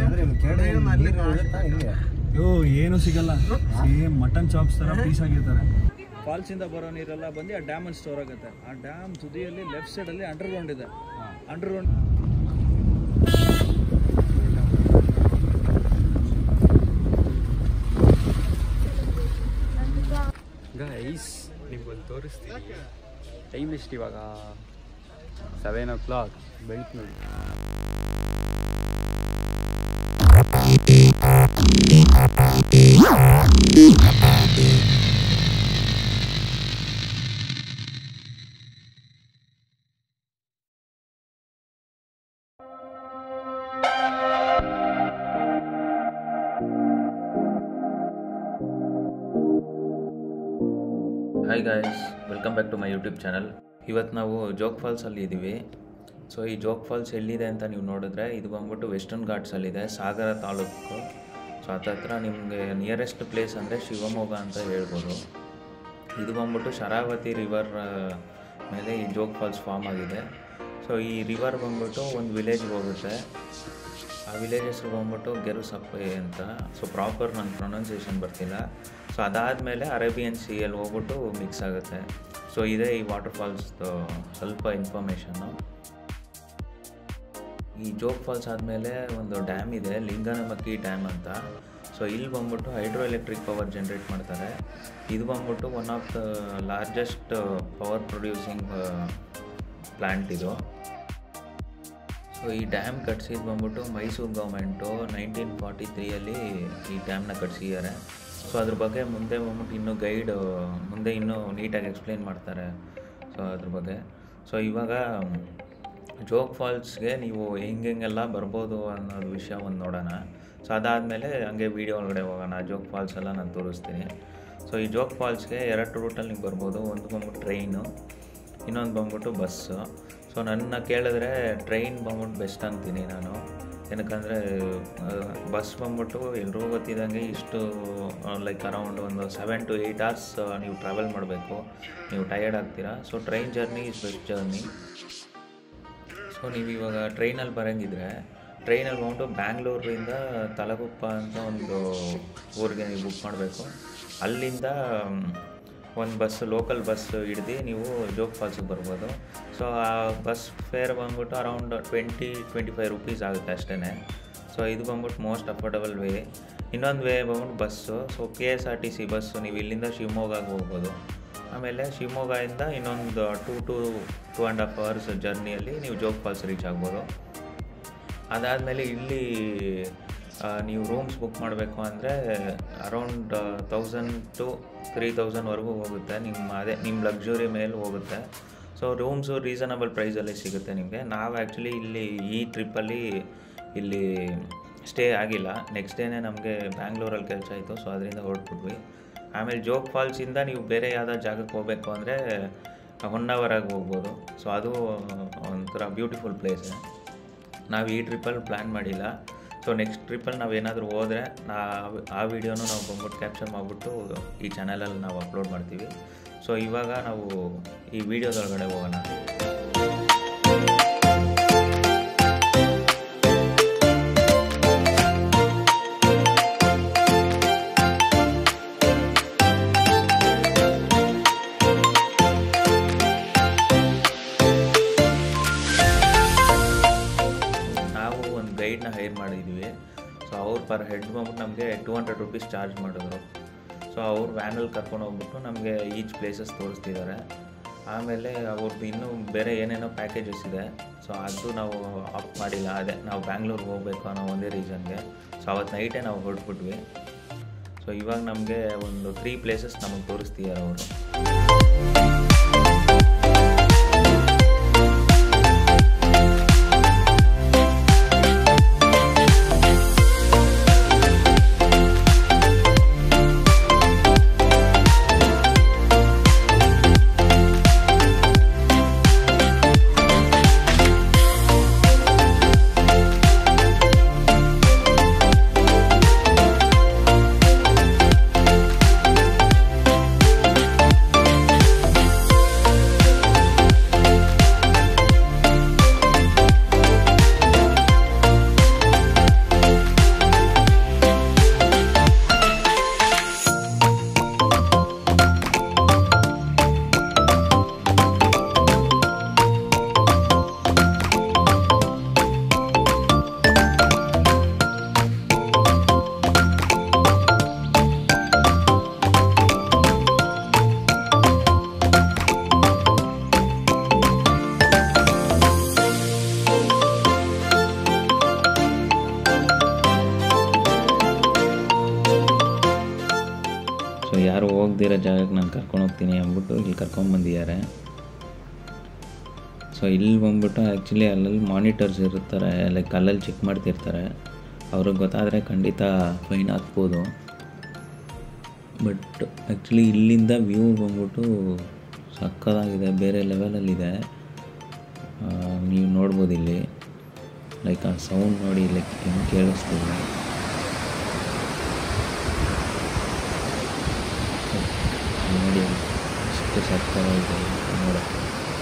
ಯೋ ಏನು ಸಿಗಲ್ಲ same mutton chops ತರ ಪೀಸ್ ಆಗಿರ್ತಾರೆ ಫಾಲ್ಸ್ ಇಂದ ಬರೋ ನೀರೆಲ್ಲ ಬಂದು ಆ ಡ್ಯಾಮ್ ಅಲ್ಲಿ ಸ್ಟೋರ್ ಆಗುತ್ತೆ ಆ ಡ್ಯಾಮ್ ತುದಿಯಲ್ಲಿ ಲೆಫ್ಟ್ ಸೈಡ್ ಅಲ್ಲಿ ಅಂಡರ್ ಗ್ರೌಂಡ್ ಇದೆ ಅಂಡರ್ ಗ್ರೌಂಡ್ ಗೈಸ್ ನಿಮ್ಗೊಂದು ತೋರಿಸ್ತೀನಿ ಟೈಮ್ ಎಷ್ಟು ಇವಾಗ ಸೆವೆನ್ ಓ ಕ್ಲಾಕ್ ಬೆಳಕು ನೋಡಿ hi guys welcome back to my YouTube channel ಇವತ್ತು ನಾವು ಜೋಗ್ ಫಾಲ್ಸಲ್ಲಿ ಇದ್ದೀವಿ ಸೊ ಈ ಜೋಗ್ ಫಾಲ್ಸ್ ಎಲ್ಲಿದೆ ಅಂತ ನೀವು ನೋಡಿದ್ರೆ ಇದು ಬಂದ್ಬಿಟ್ಟು ವೆಸ್ಟರ್ನ್ ಘಾಟ್ಸಲ್ಲಿದೆ ಸಾಗರ ತಾಲೂಕು ಸೊ ಹತ್ರ ನಿಮಗೆ ನಿಯರೆಸ್ಟ್ ಪ್ಲೇಸ್ ಅಂದರೆ ಶಿವಮೊಗ್ಗ ಅಂತ ಹೇಳ್ಬೋದು ಇದು ಬಂದ್ಬಿಟ್ಟು ಶರಾವತಿ ರಿವರ್ ಮೇಲೆ ಈ ಜೋಗ್ ಫಾಲ್ಸ್ ಫಾರ್ಮ್ ಆಗಿದೆ ಸೊ ಈ ರಿವರ್ ಬಂದ್ಬಿಟ್ಟು ಒಂದು ವಿಲೇಜ್ಗೆ ಹೋಗುತ್ತೆ ಆ ವಿಲೇಜ್ ಹೆಸರು ಬಂದ್ಬಿಟ್ಟು ಗೆರುಸಪ್ಪೆ ಅಂತ ಸೊ ಪ್ರಾಪರ್ ನನ್ನ ಪ್ರೊನೌನ್ಸಿಯೇಷನ್ ಬರ್ತಿಲ್ಲ ಸೊ ಅದಾದಮೇಲೆ ಅರೇಬಿಯನ್ ಸಿಯಲ್ಲಿ ಹೋಗ್ಬಿಟ್ಟು ಮಿಕ್ಸ್ ಆಗುತ್ತೆ ಸೊ ಇದೇ ಈ ವಾಟರ್ ಫಾಲ್ಸ್ದು ಸ್ವಲ್ಪ ಇನ್ಫಾರ್ಮೇಷನ್ನು ಈ ಜೋಗ್ ಫಾಲ್ಸ್ ಆದಮೇಲೆ ಒಂದು ಡ್ಯಾಮ್ ಇದೆ ಲಿಂಗನಮಕ್ಕಿ ಡ್ಯಾಮ್ ಅಂತ ಸೊ ಇಲ್ಲಿ ಬಂದ್ಬಿಟ್ಟು ಹೈಡ್ರೋ ಎಲೆಕ್ಟ್ರಿಕ್ ಪವರ್ ಜನ್ರೇಟ್ ಮಾಡ್ತಾರೆ ಇದು ಬಂದ್ಬಿಟ್ಟು one of the largest power producing plant ಇದು ಸೊ ಈ ಡ್ಯಾಮ್ ಕಟ್ಸಿದ್ದು ಬಂದ್ಬಿಟ್ಟು ಮೈಸೂರು ಗೌರ್ಮೆಂಟು ನೈನ್ಟೀನ್ ಫಾರ್ಟಿ ತ್ರೀಯಲ್ಲಿ ಈ ಡ್ಯಾಮ್ನ ಕಟ್ಸಿದ್ದಾರೆ ಸೊ ಅದ್ರ ಬಗ್ಗೆ ಮುಂದೆ ಬಂದ್ಬಿಟ್ಟು ಇನ್ನೂ ಗೈಡ್ ಮುಂದೆ ಇನ್ನೂ ನೀಟಾಗಿ ಎಕ್ಸ್ಪ್ಲೇನ್ ಮಾಡ್ತಾರೆ ಸೊ ಅದ್ರ ಬಗ್ಗೆ ಸೊ ಇವಾಗ ಜೋಗ್ ಫಾಲ್ಸ್ಗೆ ನೀವು ಹೆಂಗೆಲ್ಲ ಬರ್ಬೋದು ಅನ್ನೋದು ವಿಷಯ ಒಂದು ನೋಡೋಣ ಸೊ ಅದಾದಮೇಲೆ ಹಂಗೆ ವೀಡಿಯೋ ಒಳಗಡೆ ಹೋಗೋಣ ಜೋಗ್ ಫಾಲ್ಸ್ ಎಲ್ಲ ನಾನು ತೋರಿಸ್ತೀನಿ ಸೊ ಈ ಜೋಗ್ ಫಾಲ್ಸ್ಗೆ ಎರಡು ರೂಟಲ್ಲಿ ನೀವು ಬರ್ಬೋದು ಒಂದು ಬಂದ್ಬಿಟ್ಟು ಟ್ರೈನು ಇನ್ನೊಂದು ಬಂದ್ಬಿಟ್ಟು ಬಸ್ಸು ಸೊ ನನ್ನ ಕೇಳಿದ್ರೆ ಟ್ರೈನ್ ಬಂದ್ಬಿಟ್ಟು ಬೆಸ್ಟ್ ಅಂತೀನಿ ನಾನು ಏನಕ್ಕಂದರೆ ಬಸ್ ಬಂದ್ಬಿಟ್ಟು ಎಲ್ರಿಗೂ ಗೊತ್ತಿದ್ದಂಗೆ ಇಷ್ಟು ಲೈಕ್ ಅರೌಂಡ್ ಒಂದು ಸೆವೆನ್ ಟು ಏಯ್ಟ್ ಅವರ್ಸ್ ನೀವು ಟ್ರಾವೆಲ್ ಮಾಡಬೇಕು ನೀವು ಟಯರ್ಡ್ ಆಗ್ತೀರಾ so train journey is best journey so ನೀವು ಇವಾಗ ಟ್ರೈನಲ್ಲಿ ಬರೋಂಗಿದ್ರೆ ಟ್ರೈನಲ್ಲಿ ಬಂದ್ಬಿಟ್ಟು ಬ್ಯಾಂಗ್ಳೂರಿಂದ ತಲಗುಪ್ಪ ಅಂತ ಒಂದು ಊರಿಗೆ ನೀವು ಬುಕ್ ಮಾಡಬೇಕು ಅಲ್ಲಿಂದ ಒಂದು ಬಸ್ ಲೋಕಲ್ ಬಸ್ ಹಿಡ್ದು ನೀವು ಜೋಗ್ ಫಾಲ್ಸಿಗೆ ಬರ್ಬೋದು ಸೊ ಆ ಬಸ್ ಫೇರ್ ಬಂದ್ಬಿಟ್ಟು around twenty twenty five rupees ಆಗುತ್ತೆ ಅಷ್ಟೇ ಸೊ ಇದು ಬಂದ್ಬಿಟ್ಟು ಮೋಸ್ಟ್ ಅಫೋರ್ಡಬಲ್ ವೇ ಇನ್ನೊಂದು ವೇ ಬಂದ್ಬಿಟ್ಟು bus so K S R T C bus ನೀವು ಇಲ್ಲಿಂದ ಶಿವಮೊಗ್ಗಗೆ ಹೋಗ್ಬೋದು ಆಮೇಲೆ ಶಿವಮೊಗ್ಗದಿಂದ ಇನ್ನೊಂದು two to two and half hours ಜರ್ನಿಯಲ್ಲಿ ನೀವು ಜೋಗ್ ಫಾಲ್ಸ್ ರೀಚ್ ಆಗ್ಬೋದು ಅದಾದಮೇಲೆ ಇಲ್ಲಿ ಆ, ನೀವು ರೂಮ್ಸ್ ಬುಕ್ ಮಾಡಬೇಕು ಅಂದರೆ ಅರೌಂಡ್ ತೌಸಂಡ್ ಟು ತ್ರೀ ತೌಸಂಡ್ವರೆಗೂ ಹೋಗುತ್ತೆ ನಿಮ್ಮ ಅದೇ ನಿಮ್ಮ ಲಕ್ಸುರಿ ಮೇಲೆ ಹೋಗುತ್ತೆ ಸೊ ರೂಮ್ಸು ರೀಸನಬಲ್ ಪ್ರೈಸಲ್ಲಿ ಸಿಗುತ್ತೆ ನಿಮಗೆ ನಾವು ಆ್ಯಕ್ಚುಲಿ ಇಲ್ಲಿ ಈ ಟ್ರಿಪ್ಪಲ್ಲಿ ಇಲ್ಲಿ ಸ್ಟೇ ಆಗಿಲ್ಲ ನೆಕ್ಸ್ಟ್ ಡೇನೇ ನಮಗೆ ಬ್ಯಾಂಗ್ಳೂರಲ್ಲಿ ಕೆಲಸ ಆಯಿತು ಸೊ ಅದರಿಂದ ಹೊರಟ್ಬಿಟ್ವಿ ಆಮೇಲೆ ಜೋಗ್ ಫಾಲ್ಸಿಂದ ನೀವು ಬೇರೆ ಯಾವುದೋ ಜಾಗಕ್ಕೆ ಹೋಗಬೇಕು ಅಂದರೆ ಹೊನ್ನಾವರಾಗಿ ಹೋಗ್ಬೋದು ಸೊ ಅದು ಒಂಥರ ಬ್ಯೂಟಿಫುಲ್ ಪ್ಲೇಸ್ ನಾವು ಈ ಟ್ರಿಪ್ಪಲ್ಲಿ ಪ್ಲ್ಯಾನ್ ಮಾಡಿಲ್ಲ ಸೊ ನೆಕ್ಸ್ಟ್ ಟ್ರಿಪ್ಪಲ್ಲಿ ನಾವು ಏನಾದರೂ ಹೋದರೆ ನಾ ಆ ವಿಡಿಯೋನು ನಾವು ಬಂದ್ಬಿಟ್ಟು ಕ್ಯಾಪ್ಚರ್ ಮಾಡಿಬಿಟ್ಟು ಈ ಚಾನಲಲ್ಲಿ ನಾವು ಅಪ್ಲೋಡ್ ಮಾಡ್ತೀವಿ ಸೊ ಇವಾಗ ನಾವು ಈ ವಿಡಿಯೋದೊಳಗಡೆ ಹೋಗೋಣ ನಾವು ಒಂದು ಗೈಡ್ನ ಹೈರ್ ಮಾಡಿದ್ವಿ ಸೊ ಅವ್ರು ಪರ್ ಹೆಡ್ ಬಂದ್ಬಿಟ್ಟು ನಮಗೆ ಟೂ ಹಂಡ್ರೆಡ್ ರುಪೀಸ್ ಚಾರ್ಜ್ ಮಾಡಿದ್ರು ಸೊ ಅವ್ರು ವ್ಯಾನಲ್ಲಿ ಕರ್ಕೊಂಡು ಹೋಗ್ಬಿಟ್ಟು ನಮಗೆ ಈಚ್ ಪ್ಲೇಸಸ್ ತೋರಿಸ್ತಿದ್ದಾರೆ ಆಮೇಲೆ ಅವ್ರದ್ದು ಇನ್ನೂ ಬೇರೆ ಏನೇನೋ ಪ್ಯಾಕೇಜಸ್ ಇದೆ ಸೊ ಅದು ನಾವು ಆಫ್ ಮಾಡಿಲ್ಲ ಅದೇ ನಾವು ಬ್ಯಾಂಗ್ಳೂರ್ಗೆ ಹೋಗಬೇಕು ಅನ್ನೋ ಒಂದೇ ರೀಸನ್ಗೆ ಸೊ ಅವತ್ತು ನೈಟೇ ನಾವು ಹೊರಟ್ಬಿಟ್ವಿ ಸೊ ಇವಾಗ ನಮಗೆ ಒಂದು ತ್ರೀ ಪ್ಲೇಸಸ್ ನಮಗೆ ತೋರಿಸ್ತಿದ್ದಾರೆ ಅವರು ಹೋಗ್ದಿರೋ ಜಾಗಕ್ಕೆ ನಾನು ಕರ್ಕೊಂಡು ಹೋಗ್ತೀನಿ ಅಂದ್ಬಿಟ್ಟು ಇಲ್ಲಿ ಕರ್ಕೊಂಬಂದಿದ್ದಾರೆ ಸೊ ಇಲ್ಲಿ ಬಂದ್ಬಿಟ್ಟು ಆ್ಯಕ್ಚುಲಿ ಅಲ್ಲಲ್ಲಿ ಮಾನಿಟರ್ಸ್ ಇರ್ತಾರೆ ಲೈಕ್ ಅಲ್ಲಲ್ಲಿ ಚೆಕ್ ಮಾಡ್ತಿರ್ತಾರೆ ಅವ್ರಿಗೆ ಗೊತ್ತಾದರೆ ಖಂಡಿತ ಫೈನ್ ಹಾಕ್ಬೋದು ಬಟ್ ಆ್ಯಕ್ಚುಲಿ ಇಲ್ಲಿಂದ ವ್ಯೂ ಬಂದ್ಬಿಟ್ಟು ಸಕ್ಕದಾಗಿದೆ ಬೇರೆ ಲೆವೆಲಲ್ಲಿದೆ ನೀವು ನೋಡ್ಬೋದು ಇಲ್ಲಿ ಲೈಕ್ ಆ ಸೌಂಡ್ ನೋಡಿ ಲೈಕ್ ಹೆಂಗೆ ಕೇಳಿಸ್ತಿದೆ ನೋಡಿ ಎಷ್ಟು ಸಕ್ಕದಾಗಿದೆ ನೋಡೋಕ್ಕೆ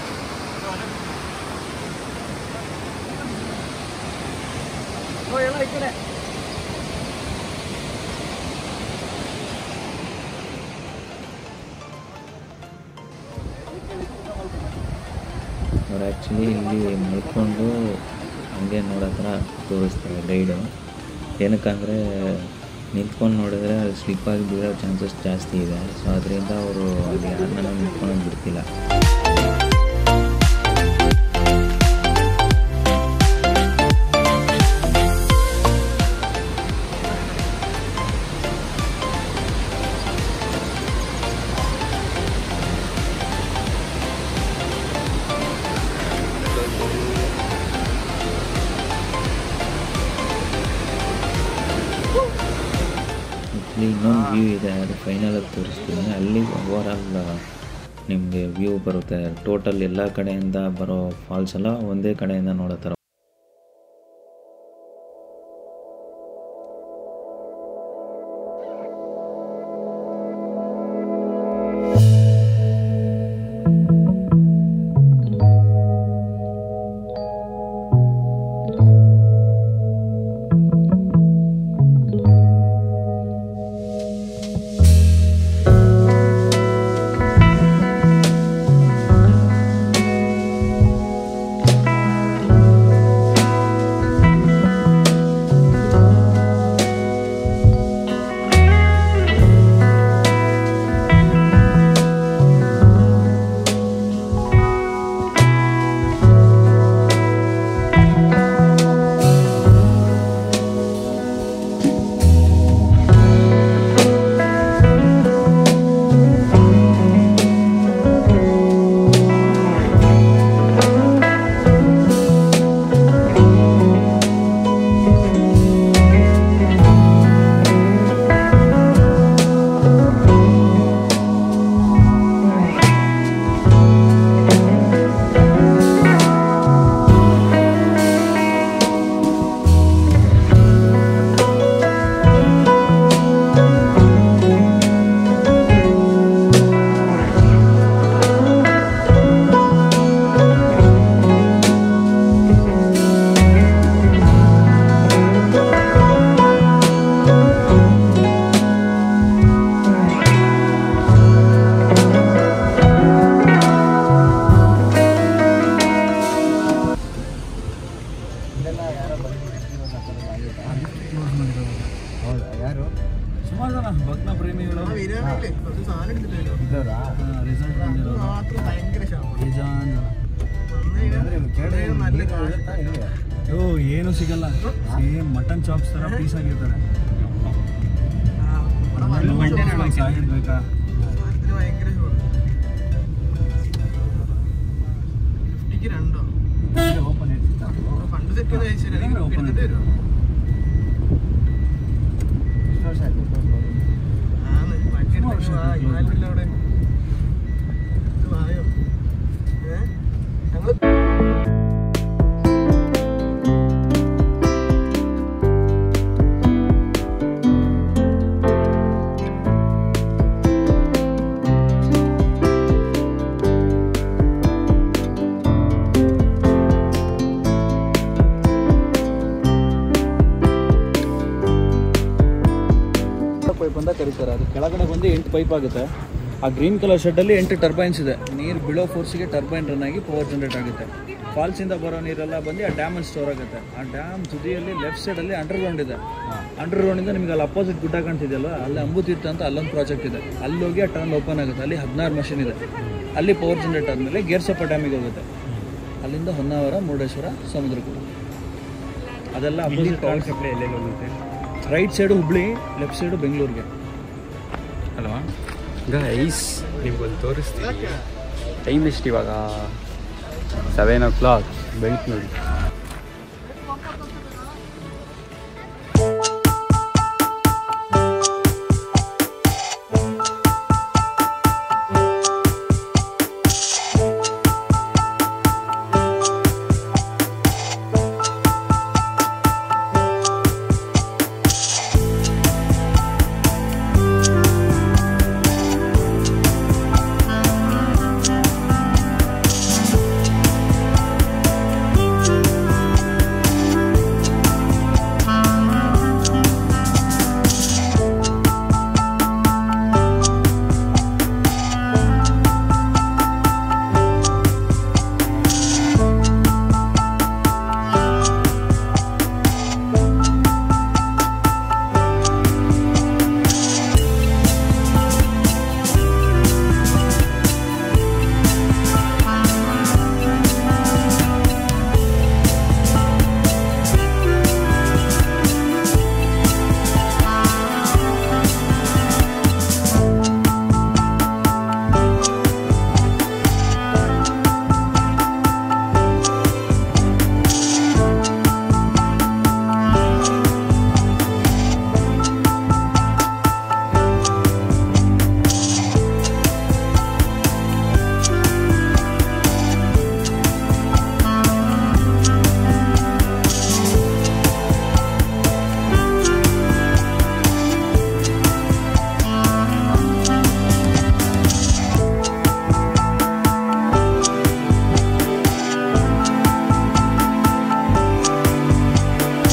ಅವ್ರು ಆ್ಯಕ್ಚುಲಿ ಇಲ್ಲಿ ಮಲ್ಕೊಂಡು ಹಂಗೆ ನೋಡೋ ಥರ ತೋರಿಸ್ತಾರೆ ಗೈಡು ಏನಕ್ಕಂದರೆ ನಿಂತ್ಕೊಂಡು ನೋಡಿದ್ರೆ ಅಲ್ಲಿ ಸ್ಲಿಪ್ಪಾಗಿ ಬೀಳೋ ಚಾನ್ಸಸ್ ಜಾಸ್ತಿ ಇದೆ ಸೊ ಅದರಿಂದ ಅವರು ಅಲ್ಲಿ ಯಾರನ್ನ ನಿಂತ್ಕೊಂಡು ಬಿಡ್ತಿಲ್ಲ ಆ್ಯಕ್ಚುಲಿ ಇನ್ನೊಂದು ವ್ಯೂ ಇದೆ ಅದು ಫೈನಲಾಗಿ ತೋರಿಸ್ತೀನಿ ಅಲ್ಲಿ ಓವರಾಲ್ ನಿಮಗೆ ವ್ಯೂ ಬರುತ್ತೆ ಟೋಟಲ್ ಎಲ್ಲ ಕಡೆಯಿಂದ ಬರೋ ಫಾಲ್ಸ್ ಎಲ್ಲ ಒಂದೇ ಕಡೆಯಿಂದ ನೋಡೋ ಥರ ಸುಮಾರು ಜನ ಭಕ್ತ ಪ್ರೇಮಿಗಳು ಇದ್ದವ್ರಾ? ರಿಸಲ್ಟ್ ಬಂದಿರೋರು ಬೇಜಾನ್ ಜನ ಅಂದ್ರೆ ಇವ್ನು ಕೇಳಿದ್ರೆ ಇವ್ನು ನೀರು ಉಳಿಯುತ್ತಾ ಹೆಂಗೆ? ಅಯ್ಯೋ ಏನು ಸಿಗಲ್ಲ ಸೇಮ್ ಮಟನ್ ಚಾಪ್ಸ್ ತರ ಪೀಸ್ ಆಗಿರ್ತಾರೆ ಸಾಯಿಡ್ಬೇಕಾ ഇത് open ഇട്ടിട്ടാ? ഓപ്പൺ ಎಷ್ಟು ವರ್ಷ ಆಯ್ತು close ಮಾಡಿ? ഞങ്ങള് ಪೈಪ್ ಅಂತ ಕರೀತಾರೆ ಅದು ಕೆಳಗಡೆ ಬಂದು ಎಂಟು ಪೈಪ್ ಆಗುತ್ತೆ ಆ ಗ್ರೀನ್ ಕಲರ್ ಶೆಡ್ಡಲ್ಲಿ ಎಂಟು ಟರ್ಬೈನ್ಸ್ ಇದೆ ನೀರು ಬೀಳೋ ಫೋರ್ಸಿಗೆ ಟರ್ಬೈನ್ ರನ್ ಆಗಿ ಪವರ್ ಜನರೇಟ್ ಆಗುತ್ತೆ ಫಾಲ್ಸಿಂದ ಬರೋ ನೀರೆಲ್ಲ ಬಂದು ಆ ಡ್ಯಾಮಲ್ಲಿ ಸ್ಟೋರ್ ಆಗುತ್ತೆ ಆ ಡ್ಯಾಮ್ ತುದಿಯಲ್ಲಿ ಲೆಫ್ಟ್ ಸೈಡಲ್ಲಿ ಅಂಡರ್ಗ್ರೌಂಡ್ ಇದೆ ಅಂಡರ್ಗ್ರೌಂಡಿಂದ ನಿಮಗೆ ಅಲ್ಲಿ ಅಪೋಸಿಟ್ ಗುಡ್ಡ ಕಾಣ್ತಿದೆಯಲ್ಲ ಅಲ್ಲಿ ಅಂಬುತೀರ್ಥ ಅಂತ ಅಲ್ಲೊಂದು ಪ್ರಾಜೆಕ್ಟ್ ಇದೆ ಅಲ್ಲಿ ಹೋಗಿ ಆ ಟರ್ನ್ ಓಪನ್ ಆಗುತ್ತೆ ಅಲ್ಲಿ ಹದಿನಾರು ಮಷಿನ್ ಇದೆ ಅಲ್ಲಿ ಪವರ್ ಜನರೇಟ್ ಆದಮೇಲೆ ಗೇರ್ಸಪ್ಪ ಡ್ಯಾಮಿಗೆ ಹೋಗುತ್ತೆ ಅಲ್ಲಿಂದ ಹೊನ್ನಾವರ ಮುರುಡೇಶ್ವರ ಸಮುದ್ರಕೂಟ ಅದೆಲ್ಲ ಅಪೋಸಿಟ್ ಪವರ್ ಸಪ್ಲೈ ಎಲ್ಲೆಲ್ಲಿ ಹೋಗುತ್ತೆ right side Hubli left side ಬೆಂಗಳೂರಿಗೆ ಅಲ್ವಾ ಗೈಸ್ ನಿಮ್ಗೊಂದು ತೋರಿಸ್ತೀನಿ ಟೈಮ್ ಎಷ್ಟು ಇವಾಗ ಸೆವೆನ್ ಓ ಕ್ಲಾಕ್ ಬೆಳಕು ನೋಡಿ